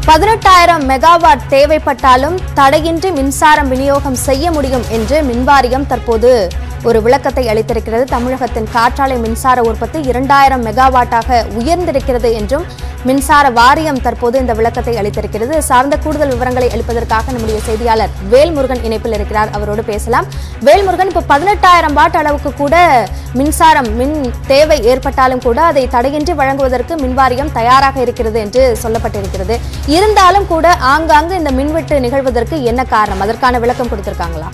பதினெட்டாயிரம் மெகாவாட் தேவைப்பட்டாலும் தடையின்றி மின்சாரம் விநியோகம் செய்ய முடியும் என்று மின்வாரியம் தற்போது ஒரு விளக்கத்தை அளித்திருக்கிறது தமிழகத்தின் காற்றாலை மின்சார உற்பத்தி இரண்டாயிரம் மெகாவாட்டாக உயர்ந்திருக்கிறது என்றும் மின்சார வாரியம் தற்போது இந்த விளக்கத்தை அளித்திருக்கிறது இது சார்ந்த கூடுதல் விவரங்களை அளிப்பதற்காக நம்முடைய செய்தியாளர் வேல்முருகன் இணைப்பில் இருக்கிறார் அவரோடு பேசலாம் வேல்முருகன் இப்போ பதினெட்டாயிரம் வாட் அளவுக்கு கூட மின்சாரம் மின் தேவை ஏற்பட்டாலும் கூட அதை தடையின்றி வழங்குவதற்கு மின்வாரியம் தயாராக இருக்கிறது என்று சொல்லப்பட்டிருக்கிறது இருந்தாலும் கூட ஆங்காங்கு இந்த மின்வெட்டு நிகழ்வதற்கு என்ன காரணம் அதற்கான விளக்கம் கொடுத்திருக்காங்களா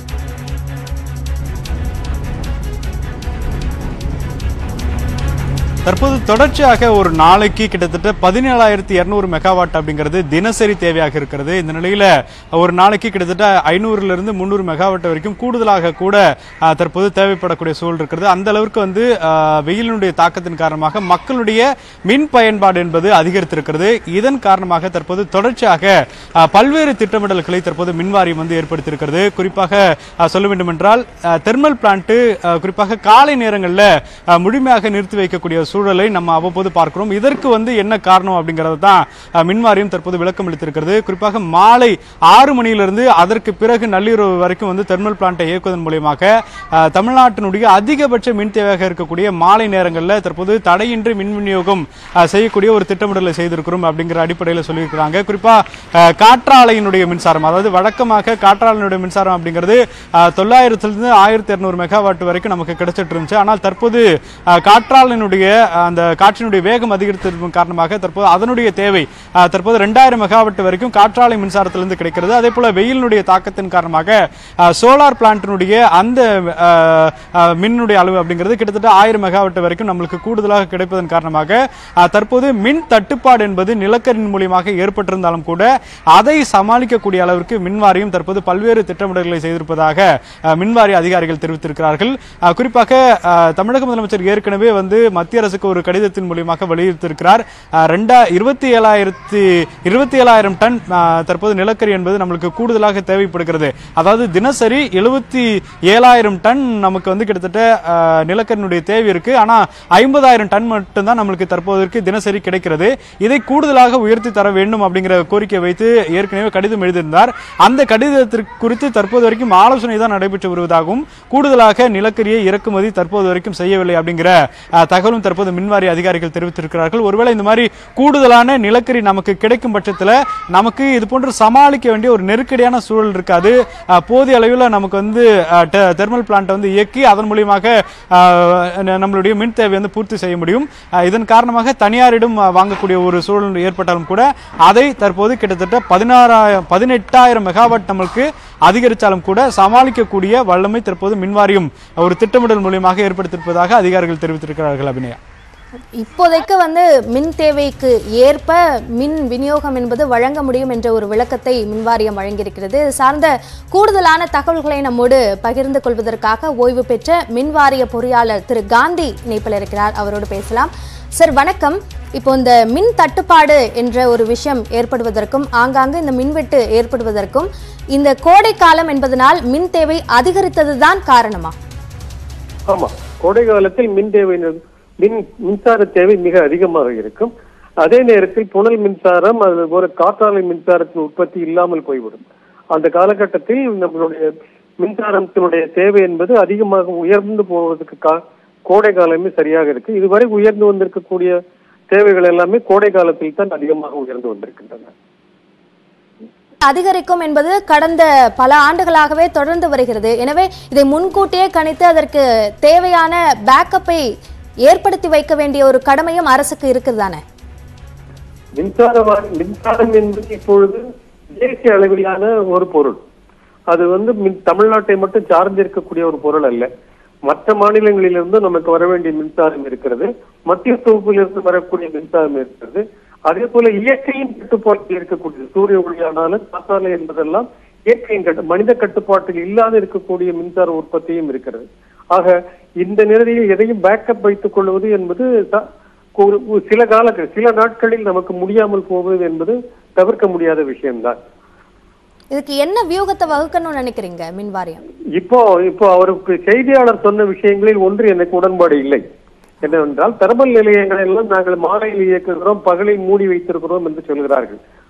தற்போது தொடர்ச்சியாக ஒரு நாளைக்கு கிட்டத்தட்ட பதினேழாயிரத்தி இருநூறு மெகாவாட் அப்படிங்கிறது தினசரி தேவையாக இருக்கிறது இந்த நிலையில ஒரு நாளைக்கு கிட்டத்தட்ட ஐநூறுல இருந்து முந்நூறு மெகாவாட் வரைக்கும் கூடுதலாக கூட ஆஹ், தற்போது தேவைப்படக்கூடிய சூழல் இருக்கிறது அந்த அளவிற்கு வந்து ஆஹ், வெயிலினுடைய தாக்கத்தின் காரணமாக மக்களுடைய மின் பயன்பாடு என்பது அதிகரித்திருக்கிறது இதன் காரணமாக தற்போது தொடர்ச்சியாக ஆஹ், பல்வேறு திட்டமிடல்களை தற்போது மின்வாரியம் வந்து ஏற்படுத்தியிருக்கிறது குறிப்பாக ஆஹ், சொல்ல வேண்டும் என்றால் தெர்மல் பிளான்ட் குறிப்பாக காலை நேரங்களில் முழுமையாக நிறுத்தி வைக்கக்கூடிய சூழலை நம்ம அவ்வப்போது பார்க்கிறோம் இதற்கு வந்து என்ன காரணம் அப்படிங்கிறது தான் அஹ், மின்வாரியம் தற்போது விளக்கம் அளித்திருக்கிறது குறிப்பாக மாலை ஆறு மணியிலிருந்து அதற்கு பிறகு நள்ளிரவு வரைக்கும் வந்து தெர்மல் பிளான்ட்டை இயக்குவதன் மூலியமாக அஹ், தமிழ்நாட்டினுடைய அதிகபட்ச மின் தேவையாக இருக்கக்கூடிய மாலை நேரங்களில் தற்போது தடையின்றி மின் விநியோகம் அஹ், செய்யக்கூடிய ஒரு திட்டமிடலை செய்திருக்கிறோம் அப்படிங்கிற அடிப்படையில் சொல்லியிருக்கிறாங்க குறிப்பா அஹ், காற்றாலையினுடைய மின்சாரம் அதாவது வழக்கமாக காற்றாலையினுடைய மின்சாரம் அப்படிங்கிறது அஹ், தொள்ளாயிரத்திலிருந்து ஆயிரத்தி இருநூறு மெகாவாட் வரைக்கும் நமக்கு கிடைச்சிட்டு இருந்துச்சு ஆனால் தற்போது அஹ், காற்றாலையினுடைய அஹ், அந்த காற்றினுடைய வேகம் அதிகரித்ததன் காரணமாக தற்போது அதனுடைய தேவை அஹ், தற்போது ரெண்டாயிரம் மெகாவாட் வரைக்கும் காற்றாலை மின்சாரத்திலிருந்து கிடைக்கிறது அதே போல வெயிலினுடைய தாக்கத்தின் காரணமாக சோலார் பிளான்ட்டினுடைய அந்த அஹ், அஹ், மின்னுடைய அளவு அப்படிங்கிறது கிட்டத்தட்ட ஆயிரம் மெகாவாட் வரைக்கும் நம்மளுக்கு கூடுதலாக கிடைப்பதன் காரணமாக அஹ், தற்போது மின் தட்டுப்பாடு என்பது நிலக்கரின் மூலியமாக ஏற்பட்டிருந்தாலும் கூட அதை சமாளிக்கக்கூடிய அளவிற்கு மின்வாரியம் தற்போது பல்வேறு திட்டமிடல்களை செய்திருப்பதாக அஹ், மின்வாரிய அதிகாரிகள் தெரிவித்திருக்கிறார்கள் அஹ், குறிப்பாக அஹ், தமிழக முதலமைச்சர் ஏற்கனவே வந்து மத்திய அரசுக்கு ஒரு கடிதத்தின் மூலியமாக வலியுறுத்தியிருக்கிறார் அஹ், ரெண்டா இருபத்தி ஏழாயிரத்தி இருபத்தி ஏழாயிரம் டன் அஹ், தற்போது நிலக்கரி என்பது நம்மளுக்கு கூடுதலாக தேவைப்படுகிறது அதாவது தினசரி எழுபத்தி ஏழாயிரம் டன் நமக்கு வந்து கிட்டத்தட்ட அஹ், நிலக்கரியினுடைய தேவை இருக்கு ஆனா ஐம்பதாயிரம் டன் மட்டும்தான் நம்மளுக்கு தற்போதைக்கு தினசரி கிடைக்கிறது இதை கூடுதலாக உயர்த்தி தர வேண்டும் அப்படிங்கிற கோரிக்கை வைத்து ஏற்கனவே கடிதம் எழுதியிருந்தார் அந்த கடிதத்திற்கு குறித்து தற்போது வரைக்கும் ஆலோசனை தான் நடைபெற்று வருவதாகவும் கூடுதலாக நிலக்கரியை இறக்குமதி தற்போது வரைக்கும் செய்யவில்லை அப்படிங்கிற அஹ், தகவலும் தற்போது மின்வாரிய அதிகாரிகள் தெரிவித்திருக்கிறார்கள் ஒருவேளை இந்த மாதிரி கூடுதலான நிலக்கரி நமக்கு கிடைக்கும் பட்சத்தில் நமக்கு இது போன்று சமாளிக்க வேண்டிய ஒரு நெருக்கடியான சூழல் இருக்காது அஹ், போதிய அளவில் நமக்கு வந்து தெர்மல் பிளான்ட் வந்து இயக்கி அதன் மூலியமாக அஹ், ந- நம்மளுடைய மின் தேவை வந்து பூர்த்தி செய்ய முடியும் அஹ், இதன் காரணமாக தனியாரிடம் அஹ், வாங்கக்கூடிய ஒரு சூழல் ஏற்பட்டாலும் கூட அதை தற்போது கிட்டத்தட்ட பதினாறாயிரம் பதினெட்டாயிரம் மெகாவாட் நம்மளுக்கு அதிகரித்தாலும் கூட சமாளிக்கக்கூடிய வல்லமை தற்போது மின்வாரியம் ஒரு திட்டமிடல் மூலியமாக ஏற்படுத்தியிருப்பதாக அதிகாரிகள் தெரிவித்திருக்கிறார்கள் அபிநயா இப்போதைக்கு வந்து மின் தேவைக்கு ஏற்ப மின் விநியோகம் என்பது வழங்க முடியும் என்ற ஒரு விளக்கத்தை மின்வாரியம் வழங்கியிருக்கிறது இது சார்ந்த கூடுதலான தகவல்களை நம்மோடு பகிர்ந்து கொள்வதற்காக ஓய்வு பெற்ற மின்வாரிய பொறியாளர் திரு காந்தி இணைப்பில் இருக்கிறார் அவரோடு பேசலாம் சார் வணக்கம் இப்போ இந்த மின் தட்டுப்பாடு என்ற ஒரு விஷயம் ஏற்படுவதற்கும் ஆங்காங்கு இந்த மின்வெட்டு ஏற்படுவதற்கும் இந்த கோடை காலம் என்பதனால் மின் தேவை அதிகரித்ததுதான் காரணமா ஆமா கோடை காலத்தில் மின் தேவை நி- மின் மின்சார தேவை மிக அதிகமாக இருக்கும் அதே நேரத்தில் புனல் மின்சாரம் அது போல காற்றாலை மின்சாரத்தின் உற்பத்தி இல்லாமல் போய்விடும் அந்த காலகட்டத்தில் நம்மளுடைய மின்சாரத்தினுடைய தேவை என்பது அதிகமாக உயர்ந்து போவதற்கு கா- கோடை காலமே சரியாக இருக்கு இதுவரை உயர்ந்து வந்திருக்கக்கூடிய தேவைகள் எல்லாமே கோடை காலத்தில் தான் அதிகமாக உயர்ந்து வந்திருக்கின்றன அதிகரிக்கும் என்பது கடந்த பல ஆண்டுகளாகவே தொடர்ந்து வருகிறது எனவே இதை முன்கூட்டியே கணித்து அதற்கு தேவையான பேக்கப்பை ஏற்படுத்தி வைக்க வேண்டிய ஒரு கடமையும் அரசுக்கு இருக்குது தானே மின்சார வா- மின்சாரம் என்பது இப்பொழுது தேசிய அளவிலான ஒரு பொருள் அது வந்து மின் தமிழ்நாட்டை மட்டும் சார்ந்து இருக்கக்கூடிய ஒரு பொருள் அல்ல மற்ற மாநிலங்களிலிருந்து நமக்கு வர வேண்டிய மின்சாரம் இருக்கிறது மத்திய தொகுப்பிலிருந்து வரக்கூடிய மின்சாரம் இருக்கிறது அதே போல இயற்கையின் கட்டுப்பாட்டில் இருக்கக்கூடிய சூரிய ஒளியானாலும் காற்றாலை என்பதெல்லாம் இயற்கையின் கட்டு மனித கட்டுப்பாட்டில் இல்லாத இருக்கக்கூடிய மின்சார உற்பத்தியும் இருக்கிறது ஆக இந்த நிலையில் எதையும் பேக்கப் வைத்துக் கொள்வது என்பது த- ஒரு ஒரு சில கால சில நாட்களில் நமக்கு முடியாமல் போவது என்பது தவிர்க்க முடியாத விஷயம்தான் இதுக்கு என்ன வியூகத்தை வகுக்கணும்னு நினைக்கிறீங்க மின் வாரியம் இப்போ இப்போ அவருக்கு செய்தியாளர் சொன்ன விஷயங்களில் ஒன்று எனக்கு உடன்பாடு இல்லை என்னவென்றால் தெர்மல் நிலையங்களை எல்லாம் நாங்கள் மாலையில் இயக்குகிறோம் பகலில் மூடி வைத்திருக்கிறோம் என்று சொல்கிறார்கள்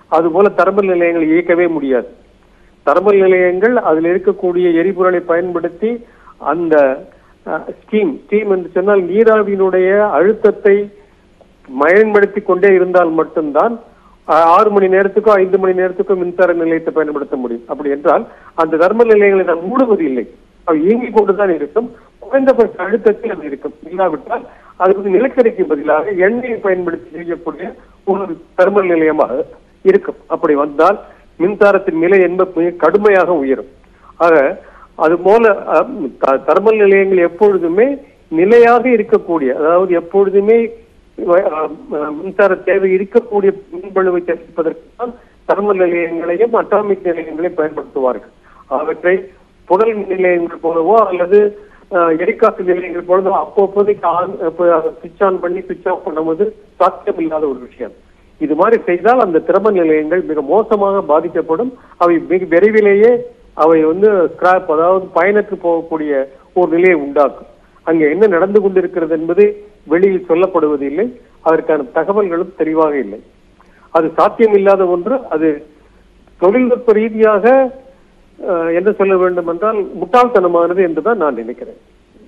அதுபோல தர்மல் நிலையங்களை இயக்கவே முடியாது தர்மல் நிலையங்கள் அதில் இருக்கக்கூடிய எரிபொருளை பயன்படுத்தி அந்த ஸ்டீம் ஸ்டீம் என்று சொன்னால் நீராவியினுடைய அழுத்தத்தை பயன்படுத்தி கொண்டே இருந்தால் மட்டும்தான் அஹ், ஆறு மணி நேரத்துக்கோ ஐந்து மணி நேரத்துக்கோ மின்சார நிலையத்தை பயன்படுத்த முடியும் அப்படி என்றால் அந்த தர்மல் நிலையங்களை நாம் மூடுவது இல்லை அவை இயங்கிக் கொண்டுதான் இருக்கும் குறைந்தபட்ச அழுத்தத்தில் அது இருக்கும் இல்லாவிட்டால் அது வந்து நிலக்கரிக்கு பதிலாக எண்ணெயை பயன்படுத்தி செய்யக்கூடிய ஒரு தர்மல் நிலையமாக இருக்கும் அப்படி வந்தால் மின்சாரத்தின் விலை என்பது மிக கடுமையாக உயரும் ஆக அது போல அஹ், த- தர்மல் நிலையங்கள் எப்பொழுதுமே நிலையாக இருக்கக்கூடிய அதாவது எப்பொழுதுமே அஹ், அஹ், மின்சார தேவை இருக்கக்கூடிய மின்பழுவை தடுப்பதற்கு தான் தர்மல் நிலையங்களையும் அட்டாமிக் நிலையங்களையும் பயன்படுத்துவார்கள் அவற்றை புனல் மின் நிலையங்கள் போலவோ அல்லது அஹ், எரிகாற்று நிலையங்கள் போலவோ அப்போதைக்கு ஆன் சுவிட்ச் ஆன் பண்ணி சுவிட்ச் ஆஃப் பண்ணுவது சாத்தியம் இல்லாத ஒரு விஷயம் இது மாதிரி செய்தால் அந்த திறம நிலையங்கள் மிக மோசமாக பாதிக்கப்படும் அவை மிக விரைவிலேயே அவை வந்து ஸ்கிராப் அதாவது பயனற்று போகக்கூடிய ஒரு நிலையை உண்டாக்கும் அங்கே என்ன நடந்து கொண்டிருக்கிறது என்பது வெளியில் சொல்லப்படுவது இல்லை அதற்கான தகவல்களும் தெளிவாக இல்லை அது சாத்தியம் இல்லாத ஒன்று அது தொழில்நுட்ப ரீதியாக அஹ், என்ன சொல்ல வேண்டும் என்றால் முட்டாள்தனமானது என்றுதான் நான் நினைக்கிறேன்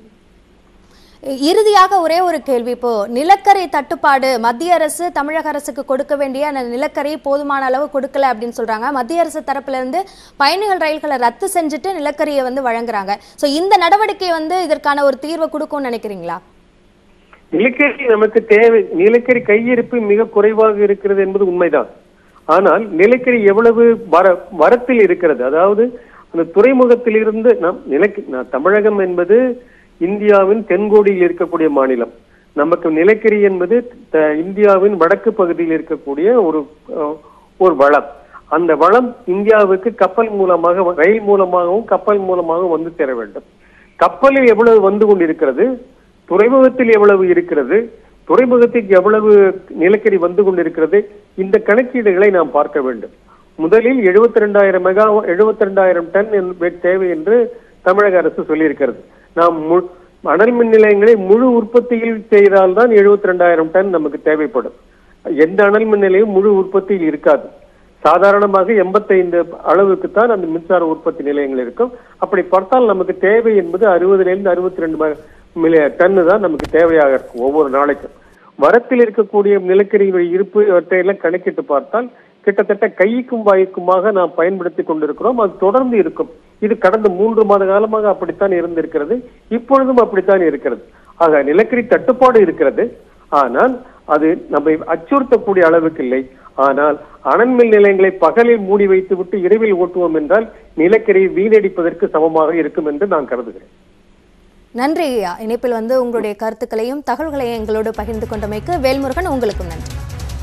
இறுதியாக ஒரே ஒரு கேள்வி இப்போ நிலக்கரி தட்டுப்பாடு மத்திய அரசு தமிழக அரசுக்கு கொடுக்க வேண்டிய அந்த நிலக்கரி போதுமான அளவு கொடுக்கல அப்படின்னு சொல்றாங்க மத்திய அரசு தரப்புல இருந்து பயணிகள் ரயில்களை ரத்து செஞ்சுட்டு நிலக்கரியை வந்து வழங்குறாங்க சோ இந்த நடவடிக்கை வந்து இதற்கான ஒரு தீர்வை கொடுக்கும்னு நினைக்கிறீங்களா நிலக்கரி நமக்கு தேவை நிலக்கரி கையிருப்பு மிக குறைவாக இருக்கிறது என்பது உண்மைதான் ஆனால் நிலக்கரி எவ்வளவு வர வரத்தில் இருக்கிறது அதாவது அந்த துறைமுகத்திலிருந்து நம் நிலக்கு நா- தமிழகம் என்பது இந்தியாவின் தென்கோடியில் இருக்கக்கூடிய மாநிலம் நமக்கு நிலக்கரி என்பது த- இந்தியாவின் வடக்கு பகுதியில் இருக்கக்கூடிய ஒரு அஹ், ஒரு வளம் அந்த வளம் இந்தியாவுக்கு கப்பல் மூலமாக ரயில் மூலமாகவும் கப்பல் மூலமாகவும் வந்து சேர வேண்டும் கப்பலில் எவ்வளவு வந்து கொண்டிருக்கிறது துறைமுகத்தில் எவ்வளவு இருக்கிறது துறைமுகத்துக்கு எவ்வளவு நிலக்கரி வந்து கொண்டிருக்கிறது இந்த கணக்கீடுகளை நாம் பார்க்க வேண்டும் முதலில் எழுபத்தி ரெண்டாயிரம் மெகா எழுபத்தி ரெண்டாயிரம் டன் என்ப- தேவை என்று தமிழக அரசு சொல்லியிருக்கிறது நாம் மு- அனல் மின் நிலையங்களை முழு உற்பத்தியில் செய்தால்தான் எழுபத்தி ரெண்டாயிரம் டன் நமக்கு தேவைப்படும் எந்த அனல் மின் நிலையம் முழு உற்பத்தியில் இருக்காது சாதாரணமாக எண்பத்தைந்து அளவுக்கு தான் அந்த மின்சார உற்பத்தி நிலையங்கள் இருக்கும் அப்படி பார்த்தால் நமக்கு தேவை என்பது அறுபதுல இருந்து அறுபத்தி ரெண்டு டன்னு தான் நமக்கு தேவையாக இருக்கும் ஒவ்வொரு நாளைக்கும் வரத்தில் இருக்கக்கூடிய நிலக்கரி இருப்பு இவற்றையெல்லாம் கணக்கிட்டு பார்த்தால் கிட்டத்தட்ட கைக்கும் வாய்க்குமாக நாம் பயன்படுத்தி கொண்டிருக்கிறோம் அது தொடர்ந்து இருக்கும் இது கடந்த மூன்று மாத காலமாக அப்படித்தான் இருந்திருக்கிறது இப்பொழுதும் அப்படித்தான் இருக்கிறது ஆக நிலக்கரி தட்டுப்பாடு இருக்கிறது ஆனால் அது நம்மை அச்சுறுத்தக்கூடிய அளவுக்கு இல்லை ஆனால் அனல்மின் நிலையங்களை பகலில் மூடி வைத்துவிட்டு இரவில் ஓட்டுவோம் என்றால் நிலக்கரியை வீணடிப்பதற்கு சமமாக இருக்கும் என்று நான் கருதுகிறேன் நன்றி ஐயா இணைப்பில் வந்து உங்களுடைய கருத்துக்களையும் தகவல்களையும் எங்களோடு பகிர்ந்து கொண்டமைக்கு வேல்முருகன் உங்களுக்கும் நன்றி